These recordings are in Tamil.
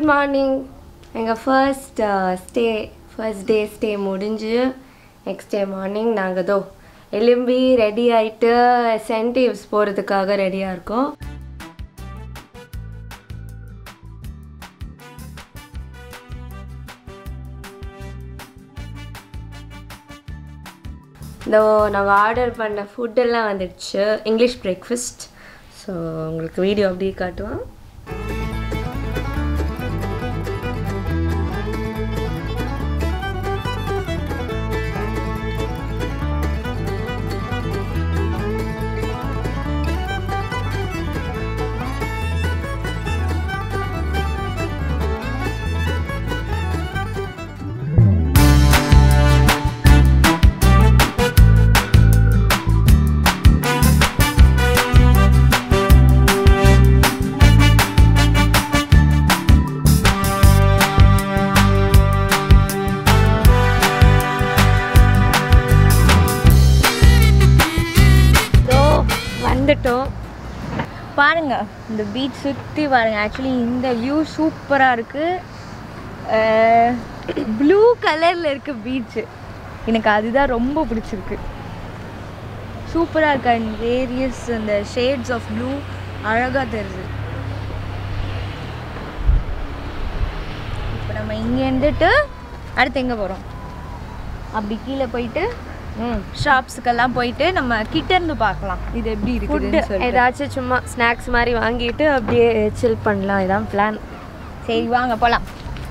குட் மார்னிங் எங்கள் first stay first day stay முடிஞ்சு நெக்ஸ்ட் டே மார்னிங் நாங்கள் தோ எலும்பி ரெடி ஆகிட்டு சென்டிவ்ஸ் போகிறதுக்காக ரெடியாக இருக்கோம் இதோ நாங்கள் ஆர்டர் பண்ண ஃபுட்டெல்லாம் வந்துடுச்சு இங்கிலீஷ் பிரேக்ஃபாஸ்ட் ஸோ உங்களுக்கு வீடியோ அப்படியே காட்டுவோம் இதோ வந்துட்டோம் பாருங்க இந்த பீச் சுற்றி பாருங்க ஆக்சுவலி இந்த வியூ சூப்பராக இருக்கு ப்ளூ கலரில் இருக்கு பீச்சு எனக்கு அதுதான் ரொம்ப பிடிச்சிருக்கு சூப்பராக இருக்கு அண்ட் வேரியஸ் அந்த ஷேட்ஸ் ஆஃப் ப்ளூ அழகாக தெரியுது இப்போ நம்ம இங்கே இருந்துட்டு அடுத்து எங்கே போகிறோம் அப்படி கீழே போயிட்டு ஷாப்ஸுக்கெல்லாம் போயிட்டு நம்ம கிட்ட இருந்து பார்க்கலாம் இது எப்படி ஃபுட்டு இருக்குதுன்னு சொல்லிட்டு ஏதாச்சும் சும்மா ஸ்நாக்ஸ் மாதிரி வாங்கிட்டு அப்படியே சில் பண்ணலாம் இதான் பிளான் சரி வாங்க போலாம்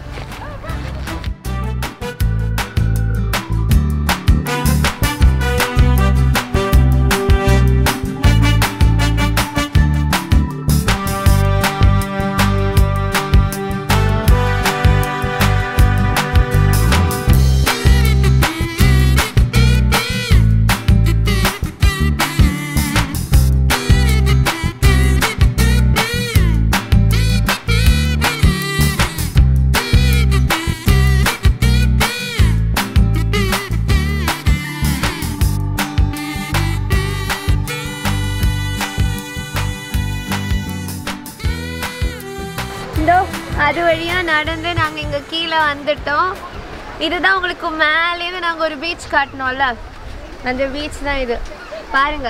இதோ அது வழியாக நடந்து நாங்கள் இங்கே கீழே வந்துட்டோம் இதுதான் உங்களுக்கு மேலேருந்து நாங்கள் ஒரு பீச் காட்டினோம்ல அந்த பீச் தான் இது பாருங்க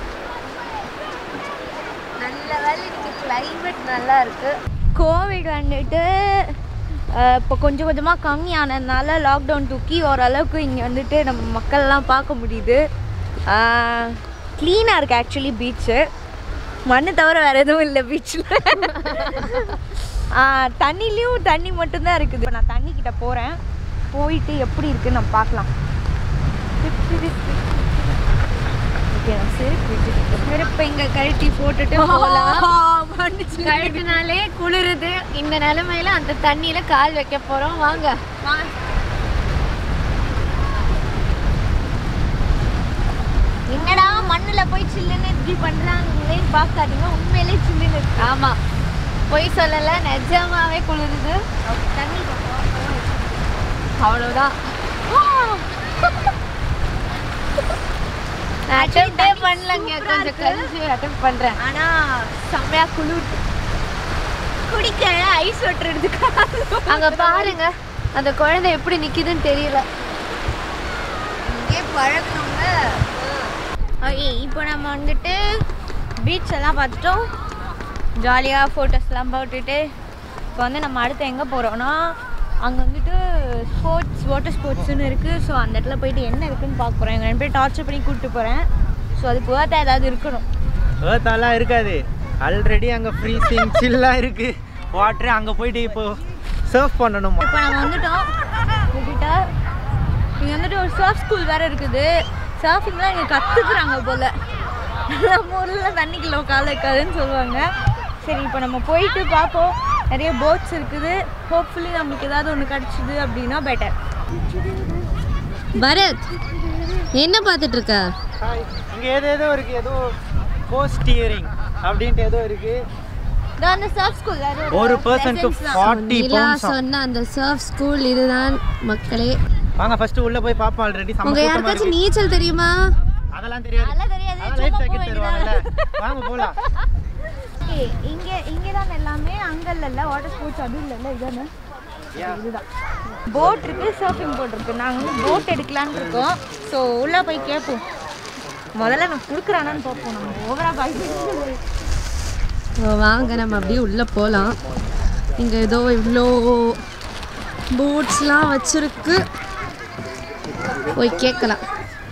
நல்ல வேலை இன்னைக்கு கிளைமேட் நல்லா இருக்கு கோவிட் வந்துட்டு அஹ், இப்போ கொஞ்சம் கொஞ்சமாக கம்மியானதுனால லாக்டவுன் தூக்கி ஓரளவுக்கு இங்கே வந்துட்டு நம்ம மக்கள்லாம் பார்க்க முடியுது க்ளீனாக இருக்குது ஆக்சுவலி பீச்சு மண்ணு தவிர வேறு எதுவும் இல்லை பீச்சில் தண்ணிலையும் தண்ணி மட்டும்தான் இருக்குது இப்ப நான் தண்ணி கிட்ட போகிறேன் போயிட்டு எப்படி இருக்குன்னு நம்ம பார்க்கலாம் ஓகே நான் செருப்பு விட்டுட்டு செருப்பை இங்கே கழட்டி போட்டுட்டு போகலாம் கழட்டினாலே குளிருது இந்த நிலைமையில அந்த தண்ணியில கால் வைக்க போறோம் வாங்க என்னடா மண்ணுல போய் சில்லுன்னு இப்படி பண்றாங்களே பார்க்காதீங்க உண்மையிலே சில்லுன்னு இருக்கு ஆமா பொய் சொல்லல நிஜமாவே குளிருது தண்ணி அவ்வளவுதான் Actually, அட்டெம்ப்டே தண்ணி பண்ணலங்க சூப்பரா கொஞ்சம் இருக்கு. கழிச்சு அட்டம் பண்றேன் ஆனா செம்மையா குளிர் குடிக்க ஐஸ் வாட்டர் எடுத்துக்க அங்க பாருங்க அந்த குழந்தை எப்படி நிக்குதுன்னு தெரியல இங்கே பழகணுங்க ஓகே இப்போ நம்ம வந்துட்டு பீச் எல்லாம் பார்த்துட்டோம் ஜாலியாக ஃபோட்டோஸ்லாம் போட்டுட்டு இப்போ வந்து நம்ம அடுத்து எங்கே போகிறோம்னா அங்கே வந்துட்டு ஸ்போர்ட்ஸ் வாட்டர் ஸ்போர்ட்ஸ்னு இருக்குது ஸோ அந்த இடத்துல போயிட்டு என்ன இருக்குன்னு பார்க்க போகிறேன் எங்கள் ரெண்டு பேர் டார்ச்சர் பண்ணி கூப்பிட்டு போகிறேன் ஸோ அது போகாத ஏதாவது இருக்கணும் ஏர்த்தாலாம் இருக்காது ஆல்ரெடி அங்கே ஃப்ரீசிங் சில்லாக இருக்கு வாட்டர் அங்கே போயிட்டு இப்போ சர்ஃப் பண்ணணுமா இப்போ நம்ம வந்துட்டோம் கிட்ட இங்கே வந்துட்டு ஒரு சர்ஃப் ஸ்கூல் வேறு இருக்குது சர்ஃபிங்லாம் இங்கே கற்றுக்குறாங்க போல் நம்ம ஊரில் தண்ணிக்குள்ள கால வைக்காதுன்னு சொல்லுவாங்க சரி இப்போ நம்ம போயிட்டு பார்ப்போம் நிறைய போட்ஸ் இருக்குது ஹோப்ஃபுல்லி நம்மளுக்கு ஏதாவது ஒன்று கிடச்சிது அப்படின்னா பெட்டர் பரத் என்ன பார்த்துட்டு இருக்க ஹாய் இங்கே ஏதோ ஏதோ இருக்குது ஏதோ போஸ்ட் டியரிங் அப்படின்ட்டு ஏதோ இருக்குது அந்த சர்ஃப் ஸ்கூல் ஒரு பர்சனுக்கு ஃபார்ட்டி நிலா பவுண்ட்ஸ் சொன்ன அந்த சர்ஃப் ஸ்கூல் இதுதான் மக்களே வாங்க ஃபர்ஸ்ட் உள்ள போய் பாப்போம் ஆல்ரெடி உங்க சம யாருக்காச்சும் நீச்சல் தெரியுமா அதெல்லாம் தெரியாது அதெல்லாம் தெரியாது லைஃப் ஜாக்கெட் தருவாங்கல்ல வாங்க போலாம் ஓகே இங்க இங்க தான் எல்லாமே அங்க இல்ல வாட்டர் ஸ்போர்ட்ஸ் அது இல்ல இதானே இதுதான் போட் இருக்கு சர்ஃபிங் போட் இருக்கு நாங்க வந்து போட் எடுக்கலாம்னு இருக்கோம் ஸோ உள்ள போய் கேட்போம் முதல்ல நான் கொடுக்குறானான்னு பார்ப்போம் நம்ம ஓவரா பாய்ச்சி வாங்க நம்ம அப்படியே உள்ளே போகலாம் இங்கே ஏதோ இவ்வளோ போட்ஸ்லாம் வச்சிருக்கு போய் கேட்கலாம்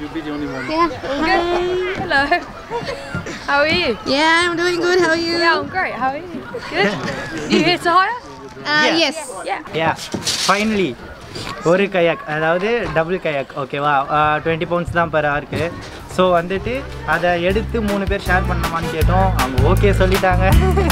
Hello. How are you? Yeah, I'm doing good. How are you? Yeah, I'm great. How are you? Good. you here to hire? Uh, yes. Yeah finally ஒரு கயாக் அதாவது டபுள் கயாக் ஓகேவா டுவெண்ட்டி பவுண்ட்ஸ் தான் பெர் ஹவருக்கு ஸோ வந்துட்டு அதை எடுத்து மூணு பேர் ஷேர் பண்ணலாமான்னு கேட்டோம் அவங்க ஓகே சொல்லிட்டாங்க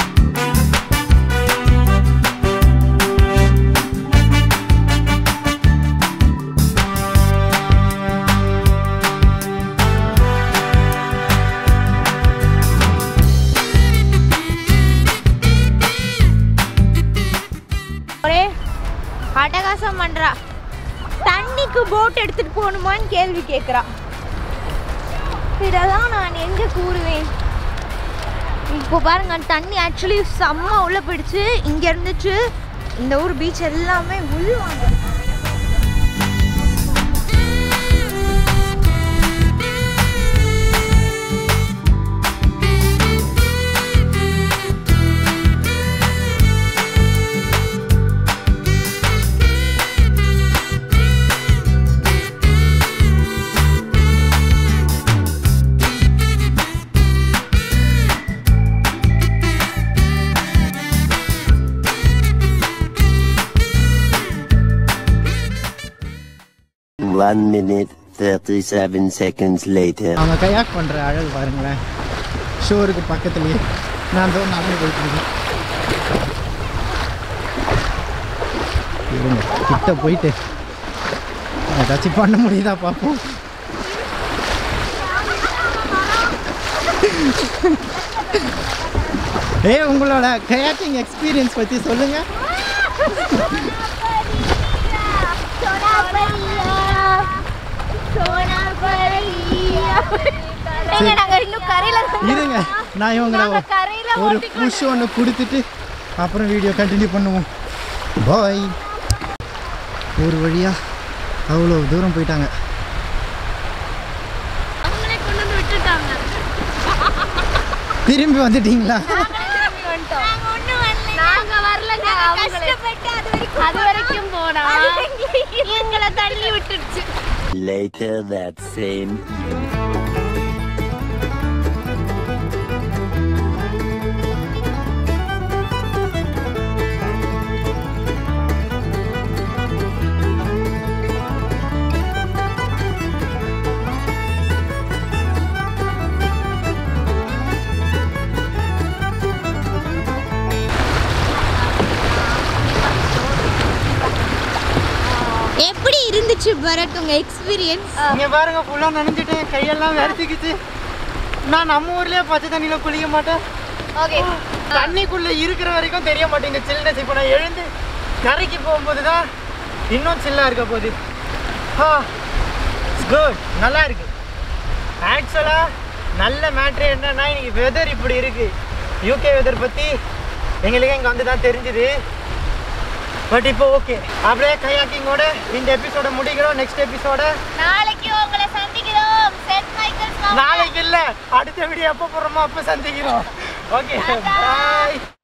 ஒரே அட்டகாசம் பண்றா தண்ணிக்கு போட் எடுத்துட்டு போகணுமான்னு கேள்வி கேட்குறா இதெல்லாம் நான் எங்க கூறுவேன் இப்போ பாருங்க தண்ணி ஆக்சுவலி செம்ம உள்ள போயிடுச்சு இங்க இருந்துச்சு இந்த ஊர் பீச் எல்லாமே உள்வாங்க One minute, 37 seconds later. அவங்க கயாக் பண்ணுற அழகு பாருங்களேன் ஷோருக்கு பக்கத்துலேயே நான் தான் நடந்து போயிட்டு இருக்கேன் இருங்க கிட்ட போயிட்டு ஏதாச்சும் பண்ண முடியுதா பார்ப்போம் ஏ உங்களோட கயாக்கிங் எக்ஸ்பீரியன்ஸ் பற்றி சொல்லுங்க ஏங்க, நாங்க இன்னும் கரையில தான் இருங்க நான் இவங்களை நாங்க கரையில ஒரு ஓட்டிக்கொண்டு- புஷ் ஒன்று கொடுத்துட்டு அப்புறம் வீடியோ கண்டினியூ பண்ணுவோம் பாய் ஒரு வழியா அவ்வளோ தூரம் போயிட்டாங்க அவங்களே கொண்டு வந்து விட்டுட்டாங்க திரும்பி வந்துட்டீங்களா நாங்க வரலங்க கஷ்டப்பட்டு அது வரைக்கும் அது வரைக்கும் போனா எங்களை தள்ளி விட்டுடுச்சு Later that same எப்படி இருந்துச்சு பரத் உங்க எக்ஸ்பீரியன்ஸ் இங்க பாருங்க ஃபுல்லாக நனைஞ்சிட்டேன் கையெல்லாம் விரட்டிக்கிச்சு நான் நம்ம ஊர்லயே பச்சை தண்ணியில குளிக்க மாட்டேன் ஓகே தண்ணிக்குள்ள இருக்கிற வரைக்கும் தெரிய மாட்டேங்க சில்னஸ் இப்போ நான் எழுந்து கரைக்கு போகும்போது தான் இன்னும் சில்லாக இருக்க போகுது குட் நல்லா இருக்கு ஆக்சுவலாக நல்ல மேட்ரு என்னன்னா இன்னைக்கு வெதர் இப்படி இருக்கு யூகே வெதர் பற்றி எங்களுக்கு இங்கே வந்து தான் தெரிஞ்சுது பட் இப்போ ஓகே அப்படியே கயாக்கிங்கோட இந்த எபிசோட முடிக்கிறோம் நெக்ஸ்ட் எபிசோட நாளைக்கு உங்களை சந்திக்கிறோம் சென்ட் மைக்கேல்ஸ் நாளைக்கு இல்லை அடுத்த வீடியோ எப்போ போடுறோமோ அப்போ சந்திக்கிறோம் ஓகே பாய்